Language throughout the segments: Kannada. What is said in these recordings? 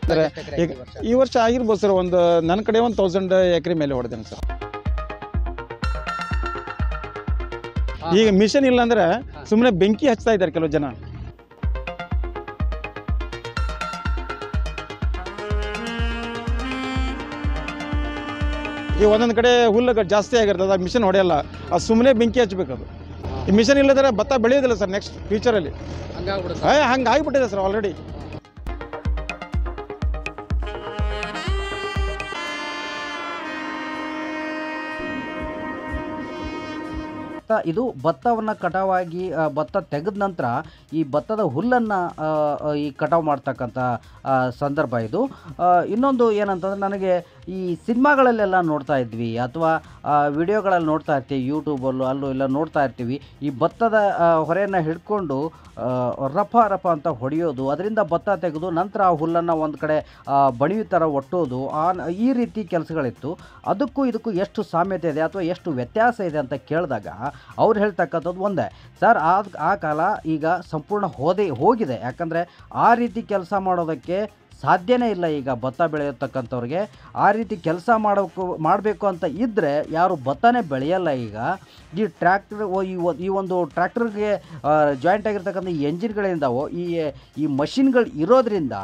ಅಂದ್ರೆ ಎಷ್ಟು ಎಕರೆ ಈಗ ಹಾಕಿ ಈ ವರ್ಷ? ಈ ವರ್ಷ ಆಗಿರ್ಬೋದು ಸರ್ ಒಂದು ನನ್ನ ಕಡೆ ಒಂದು ತೌಸಂಡ್ ಎಕರೆ ಮೇಲೆ ಹೊಡೆದೇನೆ ಸರ್ ಹಾ, ಈಗ ಮಿಷನ್ ಇಲ್ಲ ಅಂದ್ರೆ ಸುಮ್ಮನೆ ಬೆಂಕಿ ಹಚ್ತಾ ಇದ್ದಾರೆ ಕೆಲವು ಜನ ಈಗ ಒಂದೊಂದು ಕಡೆ ಹುಲ್ಲು ಜಾಸ್ತಿ ಆಗಿರ್ತದೆ ಅದು ಮಿಷನ್ ಹೊಡೆಯಲ್ಲ ಅದು ಸುಮ್ಮನೆ ಬೆಂಕಿ ಹಚ್ಬೇಕು ಅದು ಈ ಮಿಷನ್ ಇಲ್ಲದ್ರೆ ಭತ್ತ ಬೆಳೆಯೋದಿಲ್ಲ ಸರ್ ನೆಕ್ಸ್ಟ್ ಫ್ಯೂಚರಲ್ಲಿ ಹಂಗಾಗ್ಬಿಡುತ್ತೆ ಹಂಗೆ ಆಗಿಬಿಟ್ಟಿದೆ ಸರ್ ಆಲ್ರೆಡಿ ಭತ್ತ ಇದು ಭತ್ತವನ್ನು ಕಟಾವಾಗಿ ಆ, ಭತ್ತ ತೆಗೆದ ನಂತರ ಈ ಭತ್ತದ ಹುಲ್ಲನ್ನು ಈ ಕಟಾವು ಮಾಡ್ತಕ್ಕಂಥ ಆ, ಸಂದರ್ಭ ಇದು ಆ, ಇನ್ನೊಂದು ಏನಂತಂದ್ರೆ ನನಗೆ ಈ ಸಿನಿಮಾಗಳಲ್ಲೆಲ್ಲ ನೋಡ್ತಾ ಇದ್ವಿ ಅಥವಾ ವಿಡಿಯೋಗಳಲ್ಲಿ ನೋಡ್ತಾ ಇರ್ತೀವಿ ಯೂಟ್ಯೂಬಲ್ಲೂ ಅಲ್ಲೂ ಇಲ್ಲ ನೋಡ್ತಾ ಇರ್ತೀವಿ ಈ ಭತ್ತದ ಆ, ಹೊರೆಯನ್ನು ಹಿಡ್ಕೊಂಡು ಆ, ರಫ ರಫ ಅಂತ ಹೊಡೆಯೋದು ಅದರಿಂದ ಭತ್ತ ತೆಗೆದು ನಂತರ ಆ ಹುಲ್ಲನ್ನು ಒಂದು ಕಡೆ ಆ, ಬಣಿಯು ಥರ ಒಟ್ಟೋದು ಆ ಈ ರೀತಿ ಕೆಲಸಗಳಿತ್ತು ಅದಕ್ಕೂ ಇದಕ್ಕೂ ಎಷ್ಟು ಸಾಮ್ಯತೆ ಇದೆ ಅಥವಾ ಎಷ್ಟು ವ್ಯತ್ಯಾಸ ಇದೆ ಅಂತ ಕೇಳಿದಾಗ ಅವ್ರು ಹೇಳ್ತಕ್ಕಂಥದ್ದು ಒಂದೇ ಸರ್ ಆ ಆ ಕಾಲ ಈಗ ಸಂಪೂರ್ಣ ಹೋದೆ ಹೋಗಿದೆ ಯಾಕಂದರೆ ಆ ರೀತಿ ಕೆಲಸ ಮಾಡೋದಕ್ಕೆ ಸಾಧ್ಯನೇ ಇಲ್ಲ ಈಗ ಭತ್ತ ಬೆಳೆಯತಕ್ಕಂಥವ್ರಿಗೆ ಆ ರೀತಿ ಕೆಲಸ ಮಾಡೋಕ್ಕೂ ಮಾಡಬೇಕು ಅಂತ ಇದ್ದರೆ ಯಾರು ಭತ್ತನೇ ಬೆಳೆಯಲ್ಲ ಈಗ ಈ ಟ್ರ್ಯಾಕ್ಟರ್ ಈ ಒ- ಈ ಒಂದು ಟ್ರ್ಯಾಕ್ಟರ್ಗೆ ಜಾಯಿಂಟ್ ಆಗಿರ್ತಕ್ಕಂಥ ಈ ಎಂಜಿನ್ಗಳಿಂದವೋ ಈ ಈ ಮಷಿನ್ಗಳು ಇರೋದ್ರಿಂದ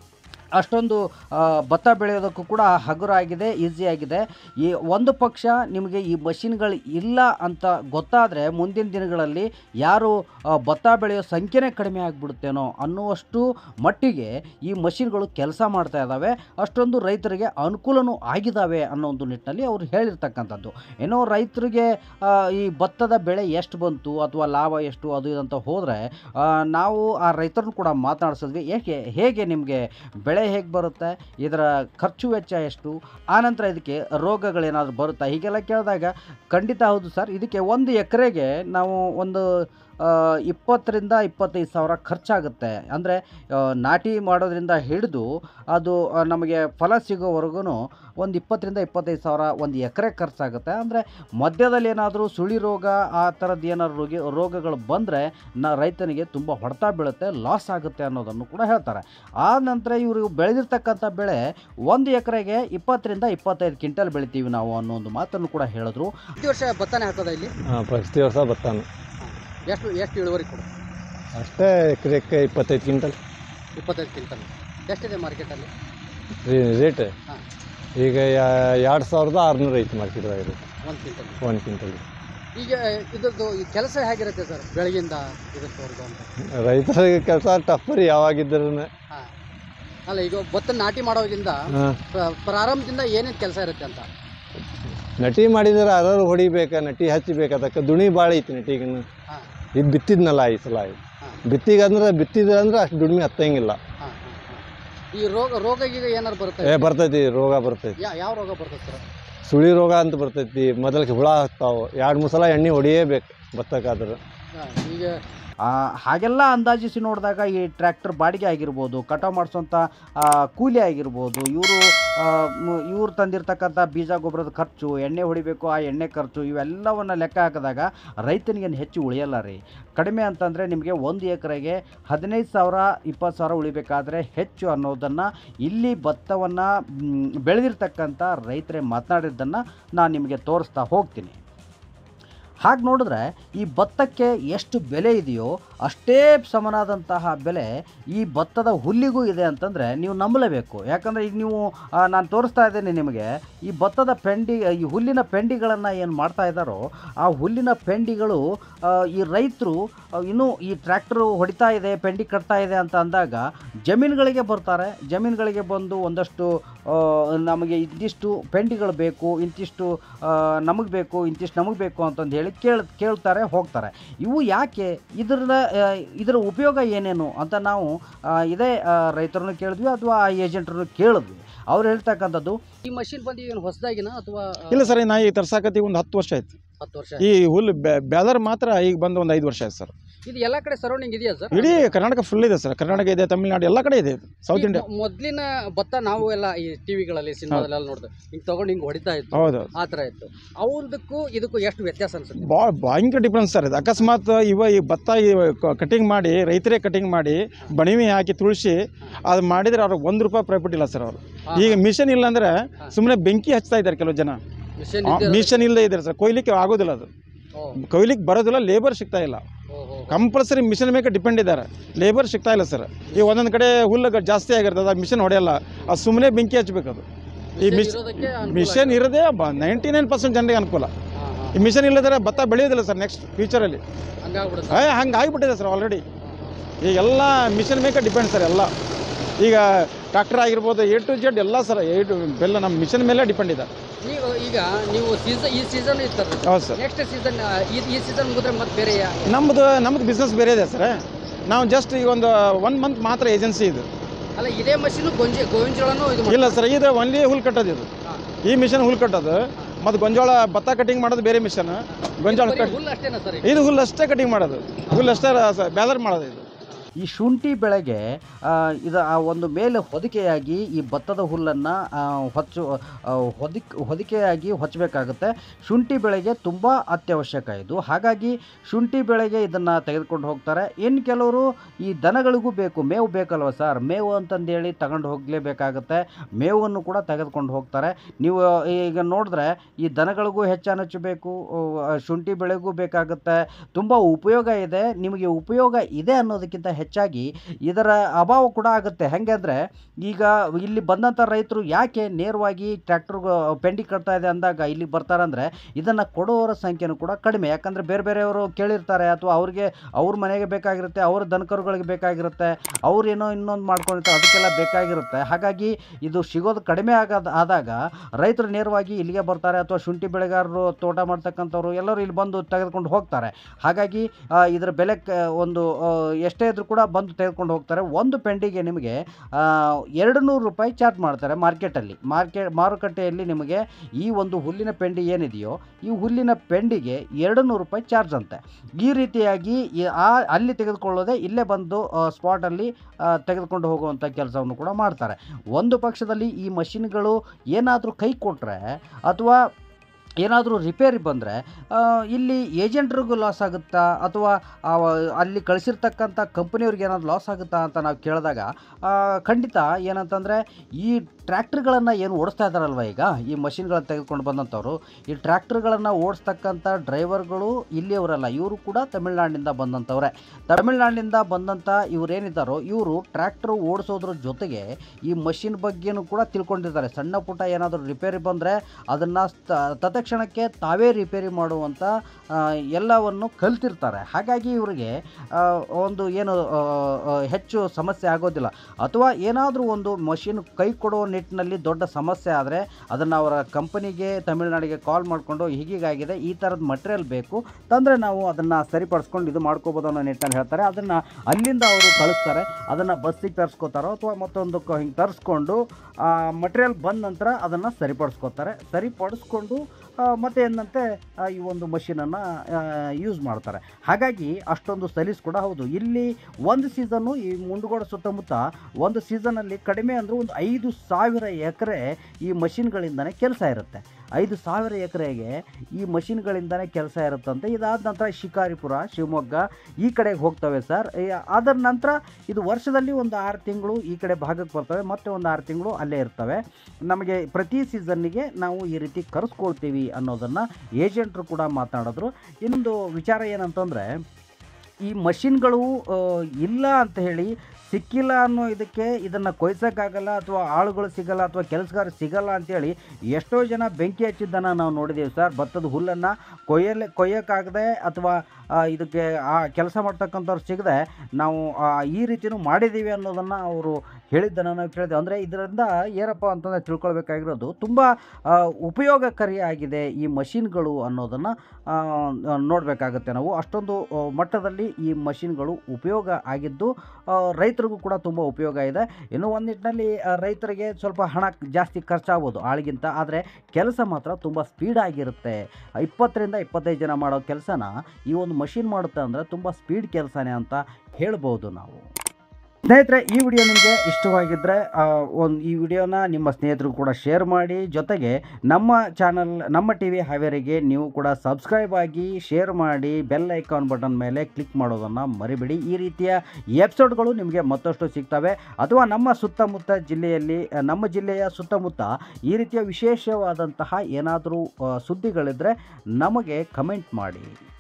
ಅಷ್ಟೊಂದು ಆ, ಭತ್ತ ಬೆಳೆಯೋದಕ್ಕೂ ಕೂಡ ಹಗುರ ಆಗಿದೆ ಈಸಿ ಆಗಿದೆ ಈ ಒಂದು ಪಕ್ಷ ನಿಮಗೆ ಈ ಮಷಿನ್ಗಳು ಇಲ್ಲ ಅಂತ ಗೊತ್ತಾದರೆ ಮುಂದಿನ ದಿನಗಳಲ್ಲಿ ಯಾರು ಆ, ಭತ್ತ ಬೆಳೆಯೋ ಸಂಖ್ಯೆನೇ ಕಡಿಮೆ ಆಗಿಬಿಡುತ್ತೇನೋ ಅನ್ನುವಷ್ಟು ಮಟ್ಟಿಗೆ ಈ ಮಷಿನ್ಗಳು ಕೆಲಸ ಮಾಡ್ತಾ ಇದ್ದಾವೆ ಅಷ್ಟೊಂದು ರೈತರಿಗೆ ಅನುಕೂಲನೂ ಆಗಿದ್ದಾವೆ ಅನ್ನೋ ಒಂದು ನಿಟ್ಟಿನಲ್ಲಿ ಅವರು ಹೇಳಿರ್ತಕ್ಕಂಥದ್ದು ಏನೋ ರೈತರಿಗೆ ಆ, ಈ ಭತ್ತದ ಬೆಳೆ ಎಷ್ಟು ಬಂತು ಅಥವಾ ಲಾಭ ಎಷ್ಟು ಅದು ಇದು ಅಂತ ಹೋದರೆ ನಾವು ಆ ರೈತರನ್ನು ಕೂಡ ಮಾತನಾಡಿಸಿದ್ವಿ ಏಕೆ ಹೇಗೆ ನಿಮಗೆ ಬೆಳೆ ಹೇಗೆ ಬರುತ್ತೆ ಇದರ ಖರ್ಚು ವೆಚ್ಚ ಎಷ್ಟು ಆನಂತರ ಇದಕ್ಕೆ ರೋಗಗಳೇನಾದರೂ ಬರುತ್ತಾ ಹೀಗೆಲ್ಲ ಕೇಳಿದಾಗ ಖಂಡಿತ ಹೌದು ಸರ್ ಇದಕ್ಕೆ ಒಂದು ಎಕರೆಗೆ ನಾವು ಒಂದು ಆ, ಇಪ್ಪತ್ತರಿಂದ ಇಪ್ಪತ್ತೈದು ಸಾವಿರ ಖರ್ಚಾಗುತ್ತೆ ಅಂದರೆ ನಾಟಿ ಮಾಡೋದ್ರಿಂದ ಹಿಡಿದು ಅದು ಆ, ನಮಗೆ ಫಲ ಸಿಗೋವರೆಗೂ ಒಂದು ಇಪ್ಪತ್ತರಿಂದ ಇಪ್ಪತ್ತೈದು ಸಾವಿರ ಒಂದು ಎಕರೆ ಖರ್ಚಾಗುತ್ತೆ ಅಂದರೆ ಮಧ್ಯದಲ್ಲಿ ಏನಾದರೂ ಸುಳಿ ರೋಗ ಆ ಥರದ್ದು ಏನಾದ್ರು ರೋಗಿ ರೋಗಗಳು ಬಂದರೆ ನ ರೈತನಿಗೆ ತುಂಬ ಹೊಡೆತ ಬೀಳುತ್ತೆ ಲಾಸ್ ಆಗುತ್ತೆ ಅನ್ನೋದನ್ನು ಕೂಡ ಹೇಳ್ತಾರೆ ಆ ನಂತರ ಇವರು ಬೆಳೆದಿರ್ತಕ್ಕಂಥ ಬೆಳೆ ಒಂದು ಎಕರೆಗೆ ಇಪ್ಪತ್ತರಿಂದ ಇಪ್ಪತ್ತೈದು ಕ್ವಿಂಟಲ್ ಬೆಳಿತೀವಿ ನಾವು ಅನ್ನೋ ಒಂದು ಮಾತನ್ನು ಕೂಡ ಹೇಳಿದ್ರು ಪ್ರತಿ ವರ್ಷ ಭತ್ತನೇ ಹಾಕೋದ ಇಲ್ಲಿ ಹಾಂ ಪ್ರತಿ ವರ್ಷ ಬರ್ತಾನೆ ಎಷ್ಟು ಎಷ್ಟು ಇಳುವರಿ ಕೊಡು ಅಷ್ಟೇ ಎಕರೆಕ್ಕೆ ಇಪ್ಪತ್ತೈದು ಕ್ವಿಂಟಲ್ ಇಪ್ಪತ್ತೈದು ಕ್ವಿಂಟಲ್ ಎಷ್ಟಿದೆ ಮಾರ್ಕೆಟಲ್ಲಿ ರೇಟ್ ಹಾಂ ಈಗ ಎರಡು ಸಾವಿರದ ಆರುನೂರು ಐತಿ ಮಾರ್ಕೆಟ್ದಾಗ ಇದು ಒಂದು ಕ್ವಿಂಟಲ್ ಒಂದು ಕ್ವಿಂಟಲ್ ಈಗ ಇದ್ರದ್ದು ಈ ಕೆಲಸ ಹೇಗಿರುತ್ತೆ ಸರ್ ಬೆಳಗಿಂದ ಇದಕ್ಕವರೆಗೂ ಅಂತ ರೈತರಿಗೆ ಕೆಲಸ ಟಫ್ ರೀ ಯಾವಾಗಿದ್ರೂ ಹಾಂ ಅಲ್ಲ ಈಗ ಭತ್ತ ನಾಟಿ ಮಾಡೋದ್ರಿಂದ ಹಾಂ ಪ್ರ- ಪ್ರಾರಂಭದಿಂದ ಏನೇನು ಕೆಲಸ ಇರುತ್ತೆ ಅಂತ ನಟಿ ಮಾಡಿದ್ರೆ ಅರರು ಹೊಡಿಬೇಕು ನಟಿ ಹಚ್ಚಬೇಕು ಅದಕ್ಕೆ ದುಣಿ ಭಾಳ ಐತಿ ನಟಿಗನ್ನು ಹಾಂ ಇದು ಬಿತ್ತಿದ್ನಲ್ಲ ಈ ಸಲ ಇದು ಹಾಂ ಬಿತ್ತಿಗೆ ಅಂದ್ರೆ ಬಿತ್ತಿದ್ರೆ ಅಂದ್ರೆ ಅಷ್ಟು ದುಡಿಮೆ ಹತ್ತಂಗಿಲ್ಲ ಹಾಂ ಹಾಂ ಹಾಂ ಈ ರೋಗ ರೋಗ ಈಗ ಏನಾರು ಬರುತ್ತೆ ಏ ಬರ್ತೈತಿ ರೋಗ ಬರ್ತೈತಿ ಯಾ- ಯಾವ ರೋಗ ಬರ್ತದೆ ಸರ್ ಸುಳಿ ರೋಗ ಅಂತ ಬರ್ತೈತಿ ಮೊದಲಿಗೆ ಹುಳ ಹತ್ತಾವು ಎರಡು ಮೂರು ಸಲ ಎಣ್ಣೆ ಹೊಡಿಯೇಬೇಕು ಭತ್ತಕ್ಕಾದ್ರೆ ಹಾಂ, ಈಗ ಆ, ಹಾಗೆಲ್ಲ ಅಂದಾಜಿಸಿ ನೋಡಿದಾಗ ಈ ಟ್ರ್ಯಾಕ್ಟರ್ ಬಾಡಿಗೆ ಆಗಿರ್ಬೋದು ಕಟಾವು ಮಾಡಿಸೋಂಥ ಕೂಲಿ ಆಗಿರ್ಬೋದು ಇವರು ಇವ್ರು ತಂದಿರ್ತಕ್ಕಂಥ ಬೀಜ ಗೊಬ್ಬರದ ಖರ್ಚು ಎಣ್ಣೆ ಹೊಡಿಬೇಕು ಆ ಎಣ್ಣೆ ಖರ್ಚು ಇವೆಲ್ಲವನ್ನು ಲೆಕ್ಕ ಹಾಕಿದಾಗ ರೈತನಿಗೆ ಹೆಚ್ಚು ಉಳಿಯಲ್ಲ ರೀ ಕಡಿಮೆ ಅಂತಂದರೆ ನಿಮಗೆ ಒಂದು ಎಕರೆಗೆ ಹದಿನೈದು ಸಾವಿರ ಇಪ್ಪತ್ತು ಸಾವಿರ ಉಳಿಬೇಕಾದ್ರೆ ಹೆಚ್ಚು ಅನ್ನೋದನ್ನು ಇಲ್ಲಿ ಭತ್ತವನ್ನು ಬೆಳೆದಿರ್ತಕ್ಕಂಥ ರೈತರೇ ಮಾತನಾಡಿದ್ದನ್ನು ನಾನು ನಿಮಗೆ ತೋರಿಸ್ತಾ ಹೋಗ್ತೀನಿ ಹಾಗೆ ನೋಡಿದ್ರೆ ಈ ಭತ್ತಕ್ಕೆ ಎಷ್ಟು ಬೆಲೆ ಇದೆಯೋ ಅಷ್ಟೇ ಸಮನಾದಂತಹ ಬೆಲೆ ಈ ಭತ್ತದ ಹುಲ್ಲಿಗೂ ಇದೆ ಅಂತಂದರೆ ನೀವು ನಂಬಲೇಬೇಕು ಯಾಕಂದರೆ ಈಗ ನೀವು ಆ, ನಾನು ತೋರಿಸ್ತಾ ಇದ್ದೇನೆ ನಿಮಗೆ ಈ ಭತ್ತದ ಪೆಂಡಿ ಈ ಹುಲ್ಲಿನ ಪೆಂಡಿಗಳನ್ನು ಏನು ಮಾಡ್ತಾ ಇದ್ದಾರೋ ಆ ಹುಲ್ಲಿನ ಪೆಂಡಿಗಳು ಆ, ಈ ರೈತರು ಇನ್ನೂ ಈ ಟ್ರ್ಯಾಕ್ಟ್ರು ಹೊಡಿತಾ ಇದೆ ಪೆಂಡಿ ಕಟ್ತಾ ಇದೆ ಅಂತ ಅಂದಾಗ ಜಮೀನುಗಳಿಗೆ ಬರ್ತಾರೆ ಜಮೀನುಗಳಿಗೆ ಬಂದು ಒಂದಷ್ಟು ಆ, ನಮಗೆ ಇಂತಿಷ್ಟು ಪೆಂಡಿಗಳು ಬೇಕು ಇಂತಿಷ್ಟು ನಮಗೆ ಬೇಕು ಇಂತಿಷ್ಟು ನಮಗೆ ಬೇಕು ಅಂತಂದು ಹೇಳಿ ಕೇಳ್ ಕೇಳ್ತಾರೆ ಹೋಗ್ತಾರೆ ಇವು ಯಾಕೆ ಇದರ ಆ, ಇದರ ಉಪಯೋಗ ಏನೇನು ಅಂತ ನಾವು ಆ, ಇದೇ ಆ, ರೈತರನ್ನು ಕೇಳಿದ್ವಿ ಅಥವಾ ಆ ಏಜೆಂಟ್ರನ್ನು ಕೇಳಿದ್ವಿ ಅವ್ರು ಹೇಳ್ತಕ್ಕಂಥದ್ದು ಈ ಮಷಿನ್ ಬಂದು ಏನು ಹೊಸದಾಗಿನ ಅಥವಾ ಇಲ್ಲ ಸರ್ ನಾ ಈಗ ತರ್ಸಾಕತ್ತಿ ಒಂದು ಹತ್ತು ವರ್ಷ ಆಯ್ತು ಹತ್ತು ವರ್ಷ ಈ ಹುಲ್ಲು ಬ್ಯಾದರ್ ಮಾತ್ರ ಈಗ ಬಂದು ಒಂದು ಐದು ವರ್ಷ ಆಯ್ತು ಸರ್ ಇದು ಎಲ್ಲ ಕಡೆ ಸರೌಂಡಿಂಗ್ ಇದೆಯಾ ಸರ್ ಇಡೀ ಕರ್ನಾಟಕ ಫುಲ್ ಇದೆ ಸರ್ ಕರ್ನಾಟಕ ಇದೆ ತಮಿಳ್ನಾಡು ಎಲ್ಲ ಕಡೆ ಇದೆ ಸೌತ್ ಇಂಡಿಯಾ ಮೊದಲಿನ ಭತ್ತ ನಾವು ಎಲ್ಲ ಈ ಟಿವಿಗಳಲ್ಲಿ ಸಿನಿಮಾದಲ್ಲೆಲ್ಲ ನೋಡ್ದೆ ಹಿಂಗೆ ತಗೊಂಡು ಹಿಂಗೆ ಹೊಡಿತಾ ಇತ್ತು ಹೌದು ಆ ಥರ ಇತ್ತು ಅವ್ರದಕ್ಕೂ ಇದಕ್ಕೂ ಎಷ್ಟು ವ್ಯತ್ಯಾಸ ಅನ್ಸುತ್ತೆ ಭಾಳ ಭಯಂಕರ ಡಿಫ್ರೆನ್ಸ್ ಸರ್ ಇದು ಅಕಸ್ಮಾತ್ ಇವ ಈ ಭತ್ತ ಕಟಿಂಗ್ ಮಾಡಿ ರೈತರೇ ಕಟಿಂಗ್ ಮಾಡಿ ಬಣಿವಿ ಹಾಕಿ ತುಳಸಿ ಅದು ಮಾಡಿದ್ರೆ ಅವ್ರಿಗೆ ಒಂದು ರೂಪಾಯಿ ಪ್ರಾಫಿಟ್ ಇಲ್ಲ ಸರ್ ಅವರು ಈಗ ಮಿಷನ್ ಇಲ್ಲ ಅಂದ್ರೆ ಸುಮ್ಮನೆ ಬೆಂಕಿ ಹಚ್ತಾ ಇದ್ದಾರೆ ಕೆಲವು ಜನ ಮಿಷನ್ ಮಿಷನ್ ಇಲ್ಲದೆ ಇದ್ದಾರೆ ಸರ್ ಕೊಯ್ಲಿಕ್ಕೆ ಆಗೋದಿಲ್ಲ ಅದು ಕೊಯ್ಲಿಕ್ಕೆ ಬರೋದಿಲ್ಲ ಲೇಬರ್ ಸಿಗ್ತಾ ಇಲ್ಲ ಕಂಪಲ್ಸರಿ ಮಿಷನ್ ಮೇಲೆ ಡಿಪೆಂಡ್ ಇದ್ದಾರೆ ಲೇಬರ್ ಸಿಗ್ತಾ ಇಲ್ಲ ಸರ್ ಈ ಒಂದೊಂದು ಕಡೆ ಹುಲ್ಲು ಗ- ಜಾಸ್ತಿ ಆಗಿರ್ತದೆ ಅದು ಮಿಷನ್ ಹೊಡೆಯಲ್ಲ ಅದು ಸುಮ್ಮನೆ ಬೆಂಕಿ ಹಚ್ಬೇಕು ಅದು ಈ ಮಿಷ್ ಮಿಷನ್ ಇರೋದೇ ನೈಂಟಿ ನೈನ್ ಪರ್ಸೆಂಟ್ ಜನರಿಗೆ ಅನುಕೂಲ ಈ ಮಿಷನ್ ಇಲ್ಲದ್ರೆ ಭತ್ತ ಬೆಳೆಯೋದಿಲ್ಲ ಸರ್ ನೆಕ್ಸ್ಟ್ ಫ್ಯೂಚರಲ್ಲಿ ಹಂಗಾಗ್ಬಿಡುತ್ತೆ ಹಂಗೆ ಆಗಿಬಿಟ್ಟಿದೆ ಸರ್ ಆಲ್ರೆಡಿ ಈಗ ಎಲ್ಲ ಮಿಷನ್ ಮೇಲೆ ಡಿಪೆಂಡ್ ಸರ್ ಎಲ್ಲ ಈಗ ಟ್ರಾಕ್ಟರ್ ಆಗಿರ್ಬೋದು ಎ ಟು ಜೆಡ್ ಎಲ್ಲ ಸರ್ ಎ ಟು ಬೆಲ್ಲ ನಮ್ಮ ಮಿಷನ್ ಮೇಲೆ ಡಿಪೆಂಡ್ ಇದೆ ನೀವು ಈಗ ನೀವು ಸೀಸನ್ ಈ ಸೀಸನ್ ಇರ್ತಾರೆ ಹೌದು ಸರ್ ನೆಕ್ಸ್ಟ್ ಸೀಸನ್ ಈ ಈ ಸೀಸನ್ ಮುಗಿದ್ರೆ ಮತ್ತೆ ಬೇರೆ ಯಾ- ನಮ್ಮದು ನಮ್ಮದು ಬಿಸ್ನೆಸ್ ಬೇರೆ ಇದೆ ಸರ್ ನಾವು ಜಸ್ಟ್ ಈಗ ಒಂದು ಒನ್ ಮಂತ್ ಮಾತ್ರ ಏಜೆನ್ಸಿ ಇದು ಅಲ್ಲ ಇದೇ ಮಷೀನು ಗೊಂಜಿ ಗೋವಿಂಜೋಳನು ಇದು ಇಲ್ಲ ಸರ್ ಇದು ಒನ್ಲಿ ಹುಲ್ ಕಟ್ಟೋದು ಇದು ಈ ಮಿಷನ್ ಹುಲ್ ಕಟ್ಟೋದು ಮತ್ತು ಗೊಂಜೋಳ ಭತ್ತ ಕಟಿಂಗ್ ಮಾಡೋದು ಬೇರೆ ಮಿಷನ್ ಗೊಂಜೋಳ ಕಟ್ ಹುಲ್ಲು ಅಷ್ಟೇನಾ ಸರ್ ಇದು ಹುಲ್ ಅಷ್ಟೇ ಕಟಿಂಗ್ ಮಾಡೋದು ಹುಲ್ ಅಷ್ಟೇ ಬ್ಯಾಲರ್ ಮಾಡೋದು ಇದು ಈ ಶುಂಠಿ ಬೆಳೆಗೆ ಆ, ಇದು ಆ ಒಂದು ಮೇಲೆ ಹೊದಿಕೆಯಾಗಿ ಈ ಭತ್ತದ ಹುಲ್ಲನ್ನು ಹೊಚ್ಚು ಆ, ಹೊದಿಕ್ ಹೊದಿಕೆಯಾಗಿ ಹೊಚ್ಚಬೇಕಾಗುತ್ತೆ ಶುಂಠಿ ಬೆಳೆಗೆ ತುಂಬ ಅತ್ಯವಶ್ಯಕ ಇದು ಹಾಗಾಗಿ ಶುಂಠಿ ಬೆಳೆಗೆ ಇದನ್ನು ತೆಗೆದುಕೊಂಡು ಹೋಗ್ತಾರೆ ಇನ್ನು ಕೆಲವರು ಈ ದನಗಳಿಗೂ ಬೇಕು ಮೇವು ಬೇಕಲ್ವ ಸರ್ ಮೇವು ಅಂತಂದೇಳಿ ತಗೊಂಡು ಹೋಗಲೇಬೇಕಾಗುತ್ತೆ ಮೇವನ್ನು ಕೂಡ ತೆಗೆದುಕೊಂಡು ಹೋಗ್ತಾರೆ ನೀವು ಈಗ ನೋಡಿದ್ರೆ ಈ ದನಗಳಿಗೂ ಹೆಚ್ಚು ಶುಂಠಿ ಬೆಳೆಗೂ ಬೇಕಾಗುತ್ತೆ ತುಂಬ ಉಪಯೋಗ ಇದೆ ನಿಮಗೆ ಉಪಯೋಗ ಇದೆ ಅನ್ನೋದಕ್ಕಿಂತ ಹೆಚ್ಚಾಗಿ ಇದರ ಅಭಾವ ಕೂಡ ಆಗುತ್ತೆ ಹೆಂಗೆ ಅಂದರೆ ಈಗ ಇಲ್ಲಿ ಬಂದಂಥ ರೈತರು ಯಾಕೆ ನೇರವಾಗಿ ಟ್ರ್ಯಾಕ್ಟರ್ ಪೆಂಡಿ ಕಟ್ತಾ ಇದೆ ಅಂದಾಗ ಇಲ್ಲಿ ಬರ್ತಾರಂದ್ರೆ ಇದನ್ನು ಕೊಡೋರ ಸಂಖ್ಯೆನೂ ಕೂಡ ಕಡಿಮೆ ಯಾಕಂದರೆ ಬೇರೆ ಬೇರೆಯವರು ಕೇಳಿರ್ತಾರೆ ಅಥವಾ ಅವ್ರಿಗೆ ಅವ್ರ ಮನೆಗೆ ಬೇಕಾಗಿರುತ್ತೆ ಅವ್ರ ದನಕರುಗಳಿಗೆ ಬೇಕಾಗಿರುತ್ತೆ ಅವ್ರೇನೋ ಇನ್ನೊಂದು ಮಾಡ್ಕೊಂಡಿರ್ತಾರೆ ಅದಕ್ಕೆಲ್ಲ ಬೇಕಾಗಿರುತ್ತೆ ಹಾಗಾಗಿ ಇದು ಸಿಗೋದು ಕಡಿಮೆ ಆಗೋದು ಆದಾಗ ರೈತರು ನೇರವಾಗಿ ಇಲ್ಲಿಗೆ ಬರ್ತಾರೆ ಅಥವಾ ಶುಂಠಿ ಬೆಳೆಗಾರರು ತೋಟ ಮಾಡ್ತಕ್ಕಂಥವ್ರು ಎಲ್ಲರೂ ಇಲ್ಲಿ ಬಂದು ತೆಗೆದುಕೊಂಡು ಹೋಗ್ತಾರೆ ಹಾಗಾಗಿ ಆ, ಇದರ ಬೆಲೆ ಕ- ಒಂದು ಆ, ಎಷ್ಟೇ ಇದ್ರೂ ಕೂಡ ಬಂದು ತೆಗೆದುಕೊಂಡು ಹೋಗ್ತಾರೆ ಒಂದು ಪೆಂಡಿಗೆ ನಿಮಗೆ ಆ, ಎರಡು ನೂರು ರೂಪಾಯಿ ಚಾರ್ಜ್ ಮಾಡ್ತಾರೆ ಮಾರ್ಕೆಟಲ್ಲಿ ಮಾರ್ಕೆಟ್ ಮಾರುಕಟ್ಟೆಯಲ್ಲಿ ನಿಮಗೆ ಈ ಒಂದು ಹುಲ್ಲಿನ ಪೆಂಡಿ ಏನಿದೆಯೋ ಈ ಹುಲ್ಲಿನ ಪೆಂಡಿಗೆ ಎರಡು ನೂರು ರೂಪಾಯಿ ಚಾರ್ಜ್ ಅಂತೆ ಈ ರೀತಿಯಾಗಿ ಈ- ಆ ಅಲ್ಲಿ ತೆಗೆದುಕೊಳ್ಳೋದೇ ಇಲ್ಲೇ ಬಂದು ಸ್ಪಾಟಲ್ಲಿ ತೆಗೆದುಕೊಂಡು ಹೋಗುವಂಥ ಕೆಲಸವನ್ನು ಕೂಡ ಮಾಡ್ತಾರೆ ಒಂದು ಪಕ್ಷದಲ್ಲಿ ಈ ಮಷಿನ್ಗಳು ಏನಾದರೂ ಕೈ ಕೊಟ್ಟರೆ ಅಥವಾ ಏನಾದರೂ ರಿಪೇರಿ ಬಂದರೆ ಇಲ್ಲಿ ಏಜೆಂಟ್ರಿಗೂ ಲಾಸ್ ಆಗುತ್ತಾ ಅಥವಾ ಆ, ಅಲ್ಲಿ ಕಳಿಸಿರ್ತಕ್ಕಂಥ ಕಂಪನಿಯವ್ರಿಗೆ ಏನಾದ್ರು ಲಾಸ್ ಆಗುತ್ತಾ ಅಂತ ನಾವು ಕೇಳಿದಾಗ ಆ, ಖಂಡಿತ ಏನಂತಂದರೆ ಈ ಟ್ರ್ಯಾಕ್ಟ್ರುಗಳನ್ನು ಏನು ಓಡಿಸ್ತಾ ಇದ್ದಾರಲ್ವ ಈಗ ಈ ಮಷಿನ್ಗಳನ್ನು ತೆಗೆದುಕೊಂಡು ಬಂದಂಥವ್ರು ಈ ಟ್ರ್ಯಾಕ್ಟ್ರುಗಳನ್ನು ಓಡಿಸ್ತಕ್ಕಂಥ ಡ್ರೈವರ್ಗಳು ಇಲ್ಲಿಯವರಲ್ಲ ಇವರು ಕೂಡ ತಮಿಳ್ನಾಡಿನಿಂದ ಬಂದಂಥವ್ರೆ ತಮಿಳ್ನಾಡಿನಿಂದ ಬಂದಂಥ ಇವರೇನಿದ್ದಾರೋ ಇವರು ಟ್ರ್ಯಾಕ್ಟ್ರು ಓಡಿಸೋದ್ರ ಜೊತೆಗೆ ಈ ಮಷಿನ್ ಬಗ್ಗೆನೂ ಕೂಡ ತಿಳ್ಕೊಂಡಿರ್ತಾರೆ ಸಣ್ಣ ಪುಟ್ಟ ಏನಾದರೂ ರಿಪೇರಿ ಬಂದರೆ ಅದನ್ನು ತತ್ಕ್ಷಣಕ್ಕೆ ತಾವೇ ರಿಪೇರಿ ಮಾಡುವಂಥ ಆ, ಎಲ್ಲವನ್ನು ಕಲ್ತಿರ್ತಾರೆ ಹಾಗಾಗಿ ಇವರಿಗೆ ಆ, ಒಂದು ಏನು ಆ, ಆ, ಹೆಚ್ಚು ಸಮಸ್ಯೆ ಆಗೋದಿಲ್ಲ ಅಥವಾ ಏನಾದರೂ ಒಂದು ಮಷಿನ್ ಕೈ ಕೊಡೋ ನಿಟ್ಟಿನಲ್ಲಿ ದೊಡ್ಡ ಸಮಸ್ಯೆ ಆದರೆ ಅದನ್ನು ಅವರ ಕಂಪನಿಗೆ ತಮಿಳ್ನಾಡಿಗೆ ಕಾಲ್ ಮಾಡಿಕೊಂಡು ಹೀಗೀಗಾಗಿದೆ ಈ ಥರದ ಮಟೀರಿಯಲ್ ಬೇಕು ತಂದರೆ ನಾವು ಅದನ್ನು ಸರಿಪಡಿಸ್ಕೊಂಡು ಇದು ಮಾಡ್ಕೋಬೋದು ಅನ್ನೋ ನಿಟ್ಟಿನಲ್ಲಿ ಹೇಳ್ತಾರೆ ಅದನ್ನು ಅಲ್ಲಿಂದ ಅವರು ಕಳಿಸ್ತಾರೆ ಅದನ್ನು ಬಸ್ಸಿಗೆ ತರಿಸ್ಕೋತಾರೋ ಅಥವಾ ಮತ್ತೊಂದಕ್ಕೆ ಹಿಂಗೆ ತರಿಸ್ಕೊಂಡು ಮಟೀರಿಯಲ್ ಬಂದ ನಂತರ ಅದನ್ನು ಸರಿಪಡಿಸ್ಕೋತಾರೆ ಸರಿಪಡಿಸ್ಕೊಂಡು ಆ, ಮತ್ತೆ ಏನಂತೆ ಆ, ಈ ಒಂದು ಮಷೀನನ್ನು ಯೂಸ್ ಮಾಡ್ತಾರೆ ಹಾಗಾಗಿ ಅಷ್ಟೊಂದು ಸಲೀಸ್ ಕೂಡ ಹೌದು ಇಲ್ಲಿ ಒಂದು ಸೀಸನ್ನು ಈ ಮುಂಡಗೋಡ ಸುತ್ತಮುತ್ತ ಒಂದು ಸೀಸನಲ್ಲಿ ಕಡಿಮೆ ಅಂದರೂ ಒಂದು ಐದು ಸಾವಿರ ಎಕರೆ ಈ ಮಷಿನ್ಗಳಿಂದನೇ ಕೆಲಸ ಇರುತ್ತೆ ಐದು ಸಾವಿರ ಎಕರೆಗೆ ಈ ಮಷಿನ್ಗಳಿಂದನೇ ಕೆಲಸ ಇರುತ್ತಂತೆ ಇದಾದ ನಂತರ ಶಿಕಾರಿಪುರ ಶಿವಮೊಗ್ಗ ಈ ಕಡೆಗೆ ಹೋಗ್ತವೆ ಸರ್ ಈ- ಅದರ ನಂತರ ಇದು ವರ್ಷದಲ್ಲಿ ಒಂದು ಆರು ತಿಂಗಳು ಈ ಕಡೆ ಭಾಗಕ್ಕೆ ಬರ್ತವೆ ಮತ್ತೆ ಒಂದು ಆರು ತಿಂಗಳು ಅಲ್ಲೇ ಇರ್ತವೆ ನಮಗೆ ಪ್ರತಿ ಸೀಸನ್ನಿಗೆ ನಾವು ಈ ರೀತಿ ಕರೆಸ್ಕೊಳ್ತೀವಿ ಅನ್ನೋದನ್ನು ಏಜೆಂಟ್ರು ಕೂಡ ಮಾತನಾಡಿದ್ರು ಇನ್ನೊಂದು ವಿಚಾರ ಏನಂತಂದರೆ ಈ ಮಷಿನ್ಗಳು ಆ, ಇಲ್ಲ ಅಂತ ಹೇಳಿ ಸಿಕ್ಕಿಲ್ಲ ಅನ್ನೋ ಇದಕ್ಕೆ ಇದನ್ನು ಕೊಯ್ಸೋಕ್ಕಾಗಲ್ಲ ಅಥವಾ ಆಳುಗಳು ಸಿಗಲ್ಲ ಅಥವಾ ಕೆಲಸಗಾರ ಸಿಗಲ್ಲ ಅಂತೇಳಿ ಎಷ್ಟೋ ಜನ ಬೆಂಕಿ ಹಚ್ಚಿದ್ದನ್ನು ನಾವು ನೋಡಿದ್ದೀವಿ ಸರ್ ಭತ್ತದ ಹುಲ್ಲನ್ನು ಕೊಯ್ಯಲೆ ಕೊಯ್ಯೋಕ್ಕಾಗದೆ ಅಥವಾ ಆ, ಇದಕ್ಕೆ ಆ ಕೆಲಸ ಮಾಡ್ತಕ್ಕಂಥವ್ರು ಸಿಗದೆ ನಾವು ಆ, ಈ ರೀತಿನೂ ಮಾಡಿದ್ದೀವಿ ಅನ್ನೋದನ್ನು ಅವರು ಹೇಳಿದ್ದನ್ನು ನಾವು ಕೇಳಿದ್ವಿ ಅಂದರೆ ಇದರಿಂದ ಏನಪ್ಪ ಅಂತಂದರೆ ತಿಳ್ಕೊಳ್ಬೇಕಾಗಿರೋದು ತುಂಬ ಆ, ಉಪಯೋಗಕಾರಿಯಾಗಿದೆ ಈ ಮಷಿನ್ಗಳು ಅನ್ನೋದನ್ನು ನೋಡಬೇಕಾಗುತ್ತೆ ನಾವು ಅಷ್ಟೊಂದು ಆ, ಮಟ್ಟದಲ್ಲಿ ಈ ಮಷಿನ್ಗಳು ಉಪಯೋಗ ಆಗಿದ್ದು ಆ, ರೈತರಿಗೂ ಕೂಡ ತುಂಬ ಉಪಯೋಗ ಇದೆ ಇನ್ನು ಒಂದು ನಿಟ್ಟಿನಲ್ಲಿ ಆ, ರೈತರಿಗೆ ಸ್ವಲ್ಪ ಹಣ ಜಾಸ್ತಿ ಖರ್ಚಾಗ್ಬೋದು ಆಳಿಗಿಂತ ಆದರೆ ಕೆಲಸ ಮಾತ್ರ ತುಂಬ ಸ್ಪೀಡಾಗಿರುತ್ತೆ ಇಪ್ಪತ್ತರಿಂದ ಇಪ್ಪತ್ತೈದು ಜನ ಮಾಡೋ ಕೆಲಸನ ಈ ಒಂದು ಮಷಿನ್ ಮಾಡುತ್ತೆ ಅಂದರೆ ತುಂಬ ಸ್ಪೀಡ್ ಕೆಲಸನೇ ಅಂತ ಹೇಳ್ಬೋದು ನಾವು ಸ್ನೇಹಿತರೆ ಈ ವಿಡಿಯೋ ನಿಮಗೆ ಇಷ್ಟವಾಗಿದ್ದರೆ ಒಂದು ಈ ವಿಡಿಯೋನ ನಿಮ್ಮ ಸ್ನೇಹಿತರು ಕೂಡ ಶೇರ್ ಮಾಡಿ ಜೊತೆಗೆ ನಮ್ಮ ಚಾನಲ್ ನಮ್ಮ ಟಿ ವಿ ಹಾವೇರಿಗೆ ನೀವು ಕೂಡ ಸಬ್ಸ್ಕ್ರೈಬ್ ಆಗಿ ಶೇರ್ ಮಾಡಿ ಬೆಲ್ ಐಕಾನ್ ಬಟನ್ ಮೇಲೆ ಕ್ಲಿಕ್ ಮಾಡೋದನ್ನು ಮರಿಬೇಡಿ ಈ ರೀತಿಯ ಎಪಿಸೋಡ್ಗಳು ನಿಮಗೆ ಮತ್ತಷ್ಟು ಸಿಗ್ತವೆ ಅಥವಾ ನಮ್ಮ ಸುತ್ತಮುತ್ತ ಜಿಲ್ಲೆಯಲ್ಲಿ ಆ, ನಮ್ಮ ಜಿಲ್ಲೆಯ ಸುತ್ತಮುತ್ತ ಈ ರೀತಿಯ ವಿಶೇಷವಾದಂತಹ ಏನಾದರೂ ಸುದ್ದಿಗಳಿದ್ದರೆ ನಮಗೆ ಕಮೆಂಟ್ ಮಾಡಿ